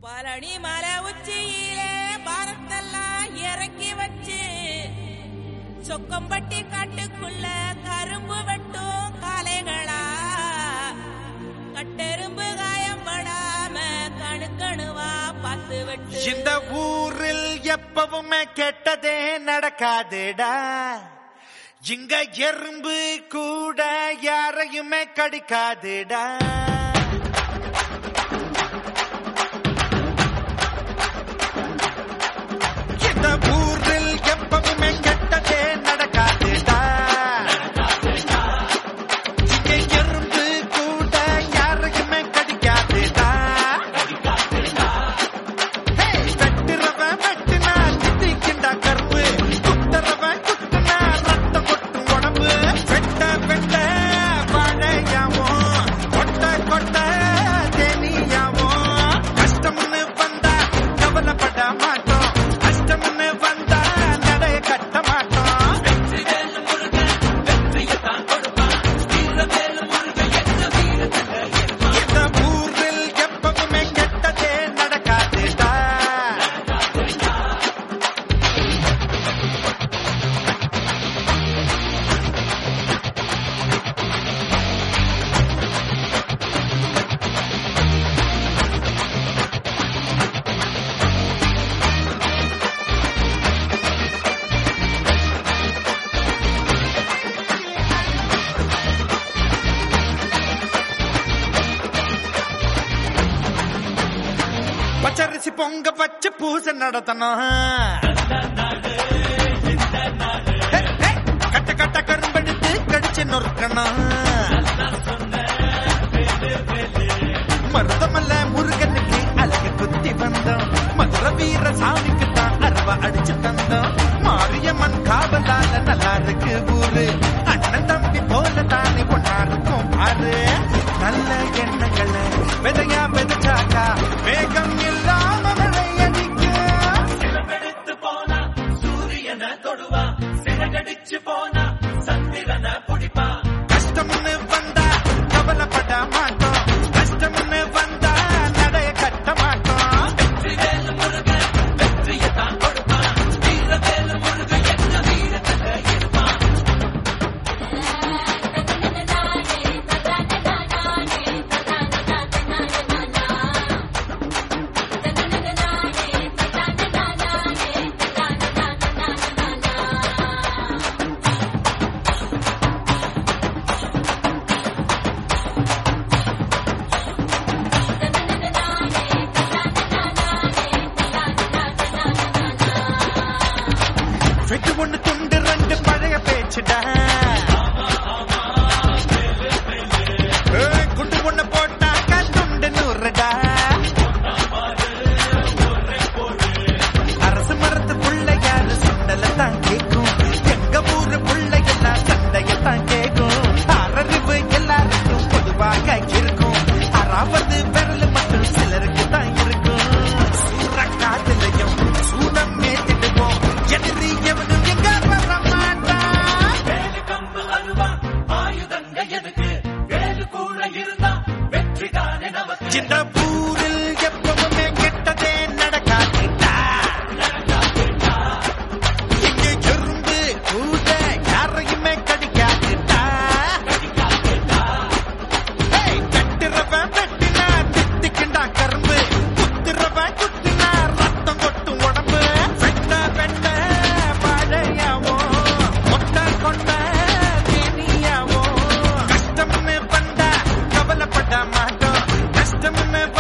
பழனி மலை உச்சியிலே பாரத்தெல்லாம் இறக்கி வச்சு சொக்கம்பட்டி காட்டுக்குள்ள கரும்பு வெட்டும் காளைகளா கட்டெரும்பு காயப்படாம கணுக்கணுவா பார்த்து வெட்டு இந்த ஊரில் எப்பவுமே கெட்டதே நடக்காதுடா இங்க எறும்பு கூட யாரையுமே கடிக்காதுடா இந்த ஊரில் எப்பவுமே கெட்டதே நடக்காதுடா இங்க எறும்பு கூட யாரையுமே கடிக்காதுடா வெட்டுறவன் வெட்டினா திட்டிக்கிண்டா கரும்பு குத்துறவன் குத்துனா ரத்தம் கொட்டும் உடம்பு வெட்ட வெட்ட வாழையாவோ கொட்ட கொட்ட தேனியாவோ கஷ்டம்னு வந்தா கவலைப்பட மாட்டோம் கஷ்டம்னு வந்தா நடைய கட்ட மாட்டோம் இந்த ஊரில் எப்பவுமே கெட்டதே நடக்காதுடா பச்சரிசி பொங்க வச்சு பூசை நடத்தணும் ஹே, ஹே, கட்ட கட்ட கரும்பெடுத்து கடிச்சு நொறுக்கணும் மருதமல்ல முருகனுக்கு அழகு குத்தி வந்தோம் மதுர வீர சாமிக்கு தான் அருவா அடிச்சு தந்தோம் மாரியம்மன் காவலால நல்லா இருக்கு ஊரு அண்ணன் தம்பி போல தானே ஒன்னா இருக்கும் பாரு நல்ல எண்ணங்களை விதையா விதைச்சாக்கா வேகம் இல்லாம மழை அடிக்கும் கஷ்டம்னு வந்தா கவலைப்பட மாட்டோம் கஷ்டம்னு வந்தா நடைய கட்ட மாட்டோம் வெட்டு ஒண்ணு துண்டு ரெண்டு பழைய பேச்சுடா ஏய், குண்டு ஒண்ணு போட்டாக்கா துண்டு நூறுடா அரசு மரத்து பிள்ளையாரு சுண்டல தான் கேக்கும் எங்க ஊரு பிள்ளையெல்லாம் சண்டையத்தான் கேக்கும் அரறிவு எல்லாருக்கும் பொதுவாக இருக்கும் அறாவது விரல் மட்டும் சிலருக்கு தான் இருக்கும் சூற காதலையும் சூடம் ஏத்திடுவோம் எதிரி எவனும் எங்க வர மாட்டான் இந்த ஊரில் எப்பவுமே கெட்டதே நடக்காதுடா இங்க எறும்பு கூட யாரையுமே கடிக்காதுடா ஏய், வெட்டுறவன் வெட்டினா திட்டிக்கிண்டா கரும்பு குத்துறவன் குத்தினா ரத்தம் கொட்டும் உடம்பு வெட்ட வெட்ட வாழையாவோ கொட்ட கொட்ட தேனியாவோ கஷ்டம்னு வந்தா கவலைப்பட மாட்டோம் கஷ்டம்னு